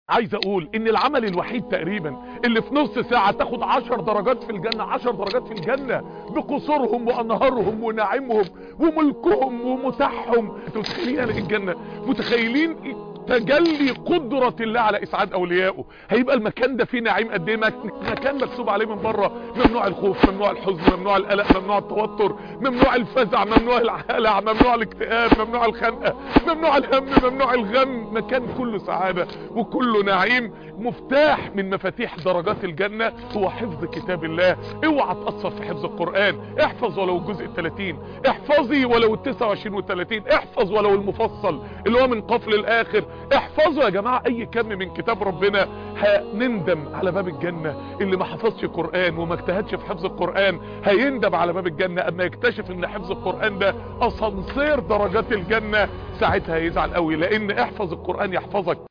عايز اقول ان العمل الوحيد تقريبا اللي في نص ساعة تاخد عشر درجات في الجنة عشر درجات في الجنة بقصورهم وانهارهم ونعيمهم وملكهم ومتاحهم انتوا متخيلين يعني ايه الجنة متخيلين تجلي قدرة الله على اسعاد اوليائه هيبقى المكان ده فيه نعيم قد ايه مكان مكتوب عليه من بره ممنوع الخوف ممنوع الحزن ممنوع القلق ممنوع التوتر ممنوع الفزع ممنوع الهلع ممنوع الاكتئاب ممنوع الخنقه ممنوع الهم ممنوع الغم مكان كله سعاده وكله نعيم مفتاح من مفاتيح درجات الجنه هو حفظ كتاب الله اوعى تقصر في حفظ القران احفظ ولو الجزء ال 30 احفظي ولو ال 29 وال 30 احفظ ولو المفصل اللي هو من قفل الاخر احفظوا يا جماعة اي كم من كتاب ربنا هنندم على باب الجنة اللي ما حفظش قرآن وما اجتهدش في حفظ القرآن هيندم على باب الجنة اما يكتشف ان حفظ القرآن ده اسانسير درجات الجنة ساعتها هيزعل قوي لان احفظ القرآن يحفظك